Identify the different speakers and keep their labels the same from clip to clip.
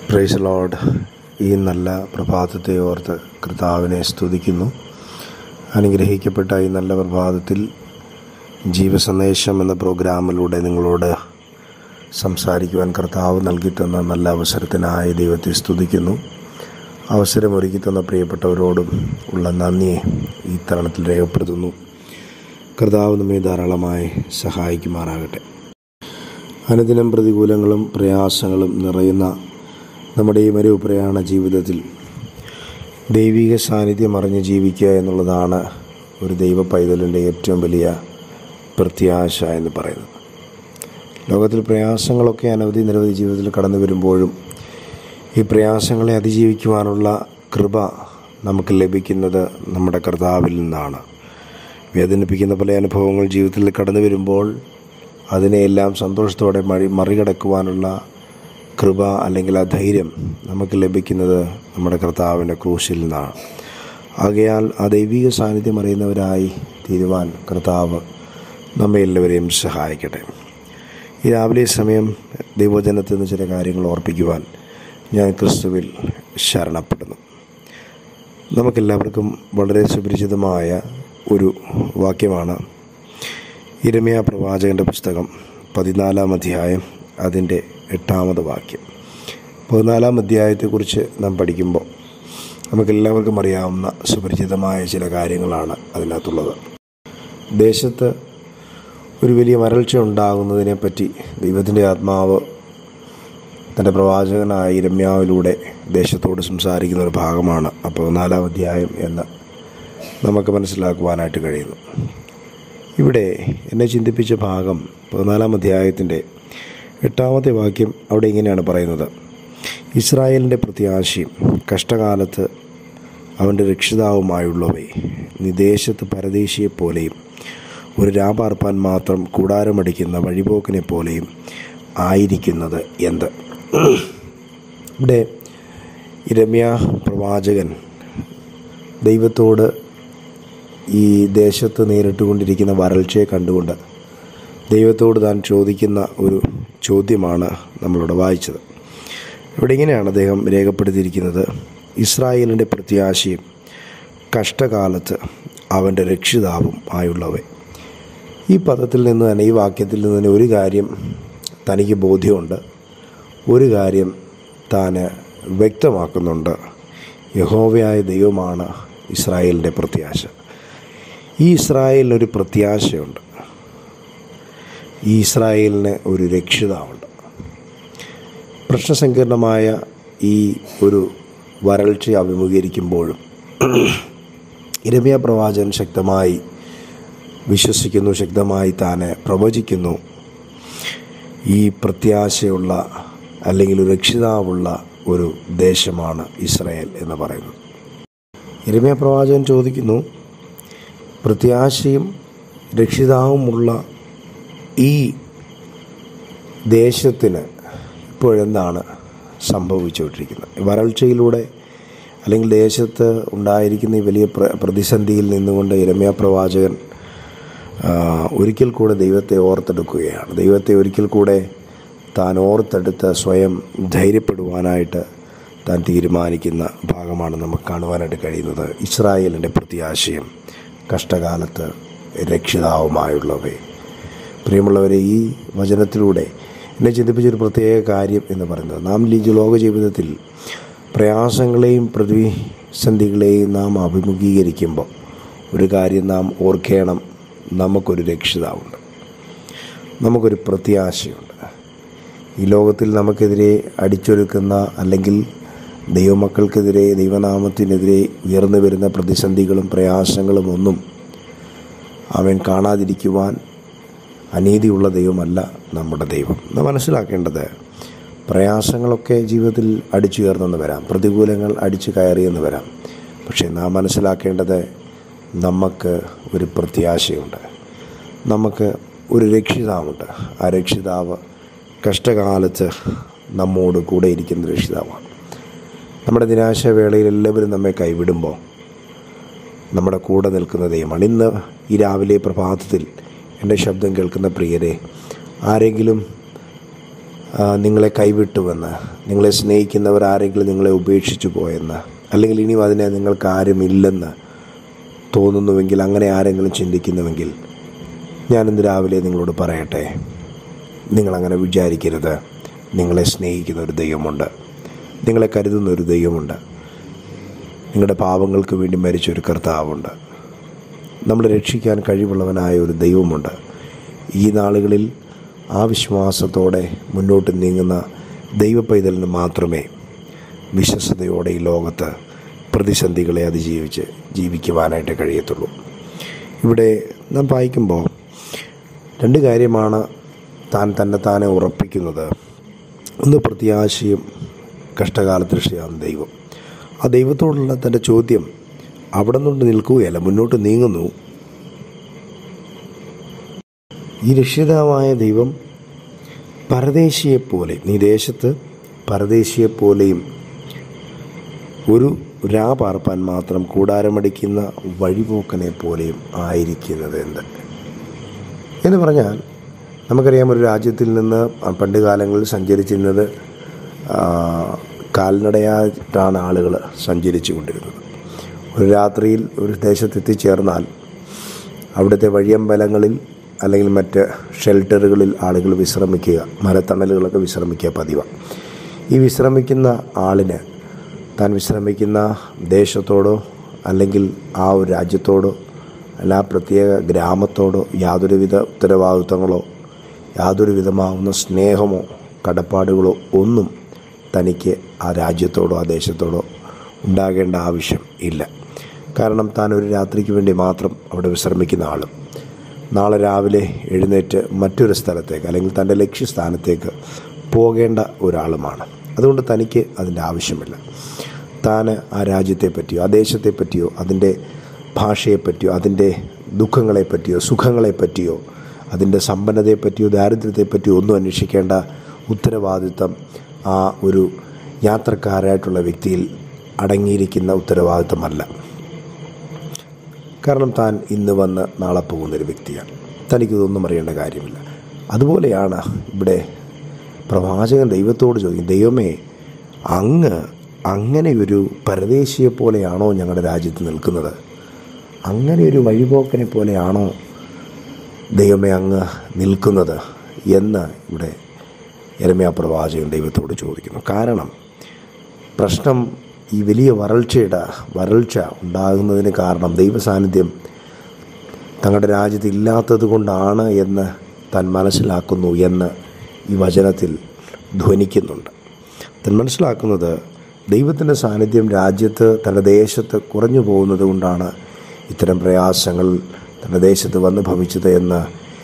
Speaker 1: price load ഈ നല്ല പ്രഭാതത്തെ ഓർത്ത് കർത്താവിനെ സ്തുതിക്കുന്നു അനുഗ്രഹിക്കപ്പെട്ട ഈ നല്ല പ്രഭാതത്തിൽ ജീവസന്ദേശം എന്ന പ്രോഗ്രാമിലൂടെ നിങ്ങളോട് സംസാരിക്കുവാൻ കർത്താവ് നൽകി തന്ന നല്ല അവസരത്തിനായി ദൈവത്തെ സ്തുതിക്കുന്നു അവസരമൊരുക്കി തന്ന പ്രിയപ്പെട്ടവരോടും ഉള്ള നന്ദിയെ ഈ തരണത്തിൽ രേഖപ്പെടുത്തുന്നു കർത്താവ് നമ്മെ ധാരാളമായി സഹായിക്കുമാറാകട്ടെ അനുദിനം പ്രതികൂലങ്ങളും പ്രയാസങ്ങളും നിറയുന്ന നമ്മുടെ ഈ മരു പ്രയാണ ജീവിതത്തിൽ ദൈവിക സാന്നിധ്യം അറിഞ്ഞ് ജീവിക്കുക എന്നുള്ളതാണ് ഒരു ദൈവ പൈതലിൻ്റെ ഏറ്റവും വലിയ പ്രത്യാശ എന്ന് പറയുന്നത് ലോകത്തിൽ പ്രയാസങ്ങളൊക്കെ അനവധി നിരവധി ജീവിതത്തിൽ കടന്നു വരുമ്പോഴും ഈ പ്രയാസങ്ങളെ അതിജീവിക്കുവാനുള്ള കൃപ നമുക്ക് ലഭിക്കുന്നത് നമ്മുടെ കർത്താവിൽ നിന്നാണ് വേദനിപ്പിക്കുന്ന പല അനുഭവങ്ങൾ ജീവിതത്തിൽ കടന്നു വരുമ്പോൾ അതിനെയെല്ലാം സന്തോഷത്തോടെ മറി മറികടക്കുവാനുള്ള കൃപ അല്ലെങ്കിൽ ആ ധൈര്യം നമുക്ക് ലഭിക്കുന്നത് നമ്മുടെ കർത്താവിൻ്റെ ക്രൂശിൽ നിന്നാണ് ആകയാൽ ആ ദൈവിക സാന്നിധ്യം അറിയുന്നവരായി തീരുവാൻ കർത്താവ് നമ്മെ എല്ലാവരെയും സഹായിക്കട്ടെ ഈ രാവിലെ സമയം ദൈവജനത്തിൽ നിന്ന് ചില കാര്യങ്ങൾ ഓർപ്പിക്കുവാൻ ഞാൻ ക്രിസ്തുവിൽ ശരണപ്പെടുന്നു നമുക്കെല്ലാവർക്കും വളരെ സുപരിചിതമായ ഒരു വാക്യമാണ് ഇരമയ പ്രവാചകൻ്റെ പുസ്തകം പതിനാലാം അധ്യായം അതിൻ്റെ എട്ടാമത് വാക്യം പതിനാലാം അധ്യായത്തെക്കുറിച്ച് നാം പഠിക്കുമ്പോൾ നമുക്കെല്ലാവർക്കും അറിയാവുന്ന സുപരിചിതമായ ചില കാര്യങ്ങളാണ് അതിനകത്തുള്ളത് ദേശത്ത് ഒരു വലിയ വരൾച്ച ഉണ്ടാകുന്നതിനെപ്പറ്റി ദൈവത്തിൻ്റെ ആത്മാവ് തൻ്റെ പ്രവാചകനായ ഇരമ്യാവിലൂടെ ദേശത്തോട് സംസാരിക്കുന്ന ഒരു ഭാഗമാണ് ആ പതിനാലാം അധ്യായം എന്ന് നമുക്ക് മനസ്സിലാക്കുവാനായിട്ട് കഴിയുന്നു ഇവിടെ എന്നെ ചിന്തിപ്പിച്ച ഭാഗം പതിനാലാം അധ്യായത്തിൻ്റെ എട്ടാമത്തെ വാക്യം അവിടെ ഇങ്ങനെയാണ് പറയുന്നത് ഇസ്രായേലിൻ്റെ പ്രത്യാശയും കഷ്ടകാലത്ത് അവൻ്റെ രക്ഷിതാവുമായുള്ളവയെ നീ ദേശത്ത് പരദേശിയെപ്പോലെയും ഒരു രാപാർപ്പാൻ മാത്രം കൂടാരമടിക്കുന്ന വഴിപോക്കിനെ പോലെയും ആയിരിക്കുന്നത് എന്ത് ഇവിടെ രമ്യ പ്രവാചകൻ ദൈവത്തോട് ഈ ദേശത്ത് നേരിട്ടുകൊണ്ടിരിക്കുന്ന വരൾച്ചയെ കണ്ടുകൊണ്ട് ദൈവത്തോട് താൻ ചോദിക്കുന്ന ഒരു ചോദ്യമാണ് നമ്മളിവിടെ വായിച്ചത് ഇവിടെ ഇങ്ങനെയാണ് അദ്ദേഹം രേഖപ്പെടുത്തിയിരിക്കുന്നത് ഇസ്രായേലിൻ്റെ പ്രത്യാശയും കഷ്ടകാലത്ത് അവൻ്റെ രക്ഷിതാവും ആയുള്ളവ ഈ പദത്തിൽ നിന്ന് തന്നെ ഈ വാക്യത്തിൽ നിന്ന് തന്നെ ഒരു കാര്യം തനിക്ക് ബോധ്യമുണ്ട് ഒരു കാര്യം താൻ വ്യക്തമാക്കുന്നുണ്ട് യഹോവയായ ദൈവമാണ് ഇസ്രായേലിൻ്റെ പ്രത്യാശ ഈ ഇസ്രായേലിനൊരു പ്രത്യാശയുണ്ട് ഈ ഇസ്രായേലിന് ഒരു രക്ഷിതാവുണ്ട് പ്രശ്നസങ്കീർണമായ ഈ ഒരു വരൾച്ച അഭിമുഖീകരിക്കുമ്പോഴും ഇരമിയ പ്രവാചകൻ ശക്തമായി വിശ്വസിക്കുന്നു ശക്തമായി താനെ പ്രവചിക്കുന്നു ഈ പ്രത്യാശയുള്ള അല്ലെങ്കിൽ ഒരു രക്ഷിതാവുള്ള ഒരു ദേശമാണ് ഇസ്രായേൽ എന്ന് പറയുന്നത് ഇരമിയ പ്രവാചകൻ ചോദിക്കുന്നു പ്രത്യാശയും രക്ഷിതാവുമുള്ള ഈ ദേശത്തിന് ഇപ്പോഴെന്താണ് സംഭവിച്ചുകൊണ്ടിരിക്കുന്നത് വരൾച്ചയിലൂടെ അല്ലെങ്കിൽ ദേശത്ത് ഉണ്ടായിരിക്കുന്ന ഈ വലിയ പ്രതിസന്ധിയിൽ നിന്നുകൊണ്ട് ഇരമ്യ പ്രവാചകൻ ഒരിക്കൽ കൂടെ ദൈവത്തെ ഓർത്തെടുക്കുകയാണ് ദൈവത്തെ ഒരിക്കൽ കൂടെ താൻ ഓർത്തെടുത്ത് സ്വയം ധൈര്യപ്പെടുവാനായിട്ട് താൻ തീരുമാനിക്കുന്ന ഭാഗമാണ് നമുക്ക് കാണുവാനായിട്ട് കഴിയുന്നത് ഇസ്രായേലിൻ്റെ പ്രത്യാശയം കഷ്ടകാലത്ത് രക്ഷിതാവുമായുള്ളവയെ പ്രിയമുള്ളവരെ ഈ വചനത്തിലൂടെ എന്നെ ചിന്തിപ്പിച്ചൊരു പ്രത്യേക കാര്യം എന്ന് പറയുന്നത് നാം ലോക ജീവിതത്തിൽ പ്രയാസങ്ങളെയും പ്രതിസന്ധികളെയും നാം അഭിമുഖീകരിക്കുമ്പോൾ ഒരു കാര്യം നാം ഓർക്കണം നമുക്കൊരു രക്ഷിതാവുണ്ട് നമുക്കൊരു പ്രത്യാശയുണ്ട് ഈ ലോകത്തിൽ നമുക്കെതിരെ അടിച്ചൊരുക്കുന്ന അല്ലെങ്കിൽ ദൈവമക്കൾക്കെതിരെ ദൈവനാമത്തിനെതിരെ ഉയർന്നു വരുന്ന പ്രതിസന്ധികളും പ്രയാസങ്ങളും ഒന്നും അവൻ കാണാതിരിക്കുവാൻ അനീതിയുള്ള ദൈവമല്ല നമ്മുടെ ദൈവം നാം മനസ്സിലാക്കേണ്ടത് പ്രയാസങ്ങളൊക്കെ ജീവിതത്തിൽ അടിച്ചുയർന്നെന്ന് വരാം പ്രതികൂലങ്ങൾ അടിച്ചു കയറിയെന്ന് വരാം പക്ഷേ നാം മനസ്സിലാക്കേണ്ടത് നമുക്ക് ഒരു പ്രത്യാശയുണ്ട് നമുക്ക് ഒരു രക്ഷിതാവുണ്ട് ആ രക്ഷിതാവ് കഷ്ടകാലത്ത് നമ്മോട് കൂടെ ഇരിക്കുന്ന രക്ഷിതാവാണ് നമ്മുടെ നിരാശവേളയിൽ എല്ലാവരും നമ്മെ കൈവിടുമ്പോൾ നമ്മുടെ കൂടെ നിൽക്കുന്ന ദൈവമാണ് ഇന്ന് ഈ രാവിലെ പ്രഭാതത്തിൽ എൻ്റെ ശബ്ദം കേൾക്കുന്ന പ്രിയരെ ആരെങ്കിലും ആ, നിങ്ങളെ കൈവിട്ടുവെന്ന് നിങ്ങളെ സ്നേഹിക്കുന്നവർ ആരെങ്കിലും നിങ്ങളെ ഉപേക്ഷിച്ചു പോയെന്ന് അല്ലെങ്കിൽ ഇനിയും അതിനെ നിങ്ങൾക്ക് ആരുമില്ലെന്ന് തോന്നുന്നുവെങ്കിൽ അങ്ങനെ ആരെങ്കിലും ചിന്തിക്കുന്നുവെങ്കിൽ ഞാനിന്ന് രാവിലെ നിങ്ങളോട് പറയട്ടെ നിങ്ങളങ്ങനെ വിചാരിക്കരുത് നിങ്ങളെ സ്നേഹിക്കുന്ന ഒരു ദൈവമുണ്ട് നിങ്ങളെ കരുതുന്ന ഒരു ദൈവമുണ്ട് നിങ്ങളുടെ പാപങ്ങൾക്ക് വേണ്ടി മരിച്ചൊരു കർത്താവുണ്ട് നമ്മളെ രക്ഷിക്കാൻ കഴിവുള്ളവനായ ഒരു ദൈവമുണ്ട് ഈ നാളുകളിൽ ആ വിശ്വാസത്തോടെ മുന്നോട്ട് നീങ്ങുന്ന ദൈവപൈതലിന് മാത്രമേ വിശ്വസതയോടെ ഈ ലോകത്ത് പ്രതിസന്ധികളെ അതിജീവിച്ച് ജീവിക്കുവാനായിട്ട് കഴിയത്തുള്ളൂ ഇവിടെ നാം വായിക്കുമ്പോൾ രണ്ട് കാര്യമാണ് താൻ തന്നെ താനെ ഉറപ്പിക്കുന്നത് ഒന്ന് പ്രത്യാശയും കഷ്ടകാലത്ത് രക്ഷയാകുന്ന ദൈവം ആ ദൈവത്തോടുള്ള തൻ്റെ ചോദ്യം അവിടെ നിന്നുകൊണ്ട് നിൽക്കുകയല്ല മുന്നോട്ട് നീങ്ങുന്നു ഈ രക്ഷിതാവായ ദൈവം പരദേശിയെപ്പോലെ നീ ദേശത്ത് പരദേശിയെപ്പോലെയും ഒരു രാ പാർപ്പാൻ മാത്രം കൂടാരമടിക്കുന്ന വഴിപോക്കനെ പോലെയും ആയിരിക്കുന്നത് എന്ത് എന്ന് പറഞ്ഞാൽ നമുക്കറിയാം ഒരു രാജ്യത്തിൽ നിന്ന് പണ്ട് കാലങ്ങളിൽ സഞ്ചരിച്ചിരുന്നത് ആ, കാൽനടയായിട്ടാണ് ആളുകൾ സഞ്ചരിച്ചു കൊണ്ടിരുന്നത് ഒരു രാത്രിയിൽ ഒരു ദേശത്ത് എത്തിച്ചേർന്നാൽ അവിടുത്തെ വഴിയമ്പലങ്ങളിൽ അല്ലെങ്കിൽ മറ്റ് ഷെൽട്ടറുകളിൽ ആളുകൾ വിശ്രമിക്കുക മരത്തണലുകളൊക്കെ വിശ്രമിക്കുക പതിവാണ് ഈ വിശ്രമിക്കുന്ന ആളിന് താൻ വിശ്രമിക്കുന്ന ദേശത്തോടോ അല്ലെങ്കിൽ ആ ഒരു രാജ്യത്തോടോ അല്ല ആ പ്രത്യേക ഗ്രാമത്തോടോ യാതൊരുവിധ ഉത്തരവാദിത്വങ്ങളോ യാതൊരു വിധമാവുന്ന സ്നേഹമോ കടപ്പാടുകളോ ഒന്നും തനിക്ക് ആ രാജ്യത്തോടോ ആ ദേശത്തോടോ ഉണ്ടാകേണ്ട ആവശ്യം ഇല്ല കാരണം താൻ ഒരു രാത്രിക്ക് വേണ്ടി മാത്രം അവിടെ വിശ്രമിക്കുന്ന ആളും നാളെ രാവിലെ എഴുന്നേറ്റ് മറ്റൊരു സ്ഥലത്തേക്ക് അല്ലെങ്കിൽ തൻ്റെ ലക്ഷ്യസ്ഥാനത്തേക്ക് പോകേണ്ട ഒരാളുമാണ് അതുകൊണ്ട് തനിക്ക് അതിൻ്റെ ആവശ്യമില്ല താൻ ആ രാജ്യത്തെ പറ്റിയോ ആ ദേശത്തെ പറ്റിയോ അതിൻ്റെ ഭാഷയെപ്പറ്റിയോ അതിൻ്റെ ദുഃഖങ്ങളെ പറ്റിയോ സുഖങ്ങളെ പറ്റിയോ അതിൻ്റെ സമ്പന്നതയെ പറ്റിയോ ദാരിദ്ര്യത്തെ പറ്റിയോ ഒന്നും അന്വേഷിക്കേണ്ട ഉത്തരവാദിത്തം ആ ഒരു യാത്രക്കാരായിട്ടുള്ള വ്യക്തിയിൽ അടങ്ങിയിരിക്കുന്ന ഉത്തരവാദിത്തമല്ല കാരണം താൻ ഇന്ന് വന്ന് നാളെ പോകുന്നൊരു വ്യക്തിയാണ് തനിക്കിതൊന്നും അറിയേണ്ട കാര്യമില്ല അതുപോലെയാണ് ഇവിടെ പ്രവാചകൻ ദൈവത്തോട് ചോദിക്കും ദൈവമേ അങ്ങ് അങ്ങനെ ഒരു പരദേശിയെ പോലെയാണോ ഞങ്ങളുടെ രാജ്യത്ത് നിൽക്കുന്നത് അങ്ങനെ ഒരു വഴിപോക്കനെ പോലെയാണോ ദൈവമേ അങ്ങ് നിൽക്കുന്നത് എന്ന് ഇവിടെ എരമ്യാ പ്രവാചകൻ ദൈവത്തോട് ചോദിക്കുന്നു കാരണം പ്രശ്നം ഈ വലിയ വരൾച്ചയുടെ വരൾച്ച ഉണ്ടാകുന്നതിന് കാരണം ദൈവസാന്നിധ്യം തങ്ങളുടെ രാജ്യത്ത് ഇല്ലാത്തത് കൊണ്ടാണ് എന്ന് താൻ മനസ്സിലാക്കുന്നു എന്ന് ഈ വചനത്തിൽ ധ്വനിക്കുന്നുണ്ട് താൻ മനസ്സിലാക്കുന്നത് ദൈവത്തിൻ്റെ സാന്നിധ്യം രാജ്യത്ത് തൻ്റെ ദേശത്ത് കുറഞ്ഞു പോകുന്നത് കൊണ്ടാണ് ഇത്തരം പ്രയാസങ്ങൾ തൻ്റെ ദേശത്ത് വന്ന് ഭവിച്ചത് എന്ന്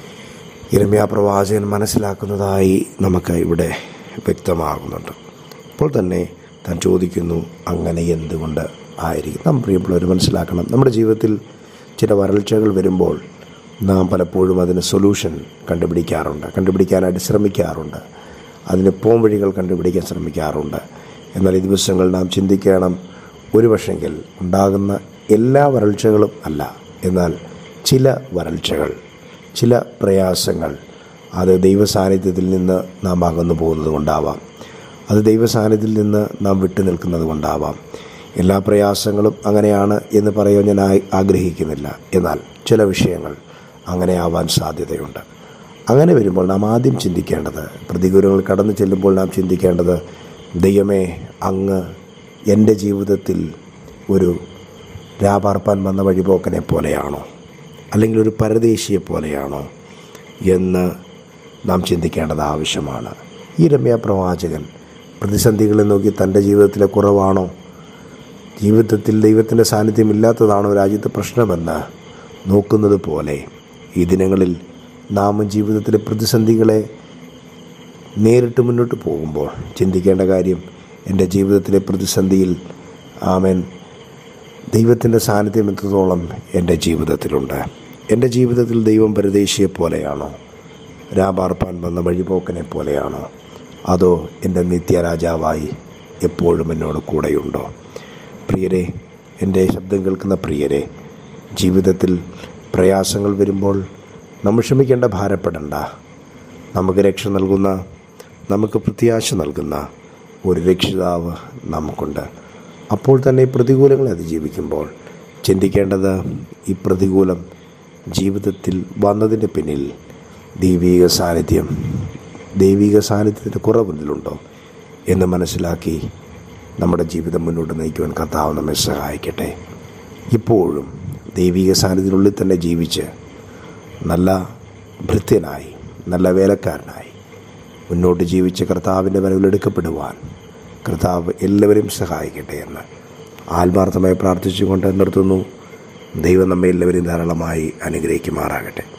Speaker 1: ഇരമ്യാ പ്രവാചകൻ മനസ്സിലാക്കുന്നതായി നമുക്ക് ഇവിടെ വ്യക്തമാകുന്നുണ്ട് അപ്പോൾ തന്നെ താൻ ചോദിക്കുന്നു അങ്ങനെ എന്തുകൊണ്ട് ആയിരിക്കും നാം പ്രിയപ്പെട്ടവർ മനസ്സിലാക്കണം നമ്മുടെ ജീവിതത്തിൽ ചില വരൾച്ചകൾ വരുമ്പോൾ നാം പലപ്പോഴും അതിന് സൊല്യൂഷൻ കണ്ടുപിടിക്കാറുണ്ട് കണ്ടുപിടിക്കാനായിട്ട് ശ്രമിക്കാറുണ്ട് അതിന് പോംവഴികൾ കണ്ടുപിടിക്കാൻ ശ്രമിക്കാറുണ്ട് എന്നാൽ ഈ ദിവസങ്ങൾ നാം ചിന്തിക്കണം ഒരു പക്ഷെങ്കിൽ ഉണ്ടാകുന്ന എല്ലാ വരൾച്ചകളും അല്ല എന്നാൽ ചില വരൾച്ചകൾ ചില പ്രയാസങ്ങൾ അത് ദൈവസാന്നിധ്യത്തിൽ നിന്ന് നാം അകന്നു പോകുന്നത് കൊണ്ടാവാം അത് ദൈവസാന്നിധ്യത്തിൽ നിന്ന് നാം വിട്ടു നിൽക്കുന്നത് കൊണ്ടാവാം എല്ലാ പ്രയാസങ്ങളും അങ്ങനെയാണ് എന്ന് പറയാൻ ഞാൻ ആ- ആഗ്രഹിക്കുന്നില്ല എന്നാൽ ചില വിഷയങ്ങൾ അങ്ങനെ ആവാൻ സാധ്യതയുണ്ട് അങ്ങനെ വരുമ്പോൾ നാം ആദ്യം ചിന്തിക്കേണ്ടത് പ്രതികൂലങ്ങൾ കടന്നു ചെല്ലുമ്പോൾ നാം ചിന്തിക്കേണ്ടത് ദൈവമേ അങ്ങ് എൻ്റെ ജീവിതത്തിൽ ഒരു രാപാർപ്പാൻ വന്ന വഴിപോക്കനെ പോലെയാണോ അല്ലെങ്കിൽ ഒരു പരദേശിയെ പോലെയാണോ എന്ന് നാം ചിന്തിക്കേണ്ടത് ആവശ്യമാണ് ഈ രമ്യ പ്രവാചകൻ പ്രതിസന്ധികളെ നോക്കി തൻ്റെ ജീവിതത്തിലെ കുറവാണോ ജീവിതത്തിൽ ദൈവത്തിൻ്റെ സാന്നിധ്യം ഇല്ലാത്തതാണോ രാജ്യത്തെ പ്രശ്നമെന്ന് നോക്കുന്നത് പോലെ ഈ ദിനങ്ങളിൽ നാം ജീവിതത്തിലെ പ്രതിസന്ധികളെ നേരിട്ട് മുന്നോട്ട് പോകുമ്പോൾ ചിന്തിക്കേണ്ട കാര്യം എൻ്റെ ജീവിതത്തിലെ പ്രതിസന്ധിയിൽ ആമൻ ദൈവത്തിൻ്റെ സാന്നിധ്യം എത്രത്തോളം എൻ്റെ ജീവിതത്തിലുണ്ട് എൻ്റെ ജീവിതത്തിൽ ദൈവം പരദേശിയെ പോലെയാണോ രാപാർപ്പാൻ വന്ന വഴിപോക്കനെ പോലെയാണോ അതോ എൻ്റെ നിത്യരാജാവായി എപ്പോഴും എന്നോട് കൂടെയുണ്ടോ പ്രിയരെ എൻ്റെ ശബ്ദം കേൾക്കുന്ന പ്രിയരെ ജീവിതത്തിൽ പ്രയാസങ്ങൾ വരുമ്പോൾ നമ്മൾ ക്ഷമിക്കേണ്ട ഭാരപ്പെടണ്ട നമുക്ക് രക്ഷ നൽകുന്ന നമുക്ക് പ്രത്യാശ നൽകുന്ന ഒരു രക്ഷിതാവ് നമുക്കുണ്ട് അപ്പോൾ തന്നെ പ്രതികൂലങ്ങളെ അതിജീവിക്കുമ്പോൾ ചിന്തിക്കേണ്ടത് ഈ പ്രതികൂലം ജീവിതത്തിൽ വന്നതിൻ്റെ പിന്നിൽ ദൈവീക സാന്നിധ്യം ദൈവിക സാന്നിധ്യത്തിൻ്റെ കുറവിലുണ്ടോ എന്ന് മനസ്സിലാക്കി നമ്മുടെ ജീവിതം മുന്നോട്ട് നയിക്കുവാൻ കർത്താവ് നമ്മെ സഹായിക്കട്ടെ ഇപ്പോഴും ദൈവിക സാന്നിധ്യത്തിനുള്ളിൽ തന്നെ ജീവിച്ച് നല്ല ഭൃത്യനായി നല്ല വേലക്കാരനായി മുന്നോട്ട് ജീവിച്ച് കർത്താവിൻ്റെ വരവിലെടുക്കപ്പെടുവാൻ കർത്താവ് എല്ലാവരെയും സഹായിക്കട്ടെ എന്ന് ആത്മാർത്ഥമായി പ്രാർത്ഥിച്ചുകൊണ്ട് നിർത്തുന്നു ദൈവം നമ്മെ എല്ലാവരെയും ധാരാളമായി അനുഗ്രഹിക്കുമാറാകട്ടെ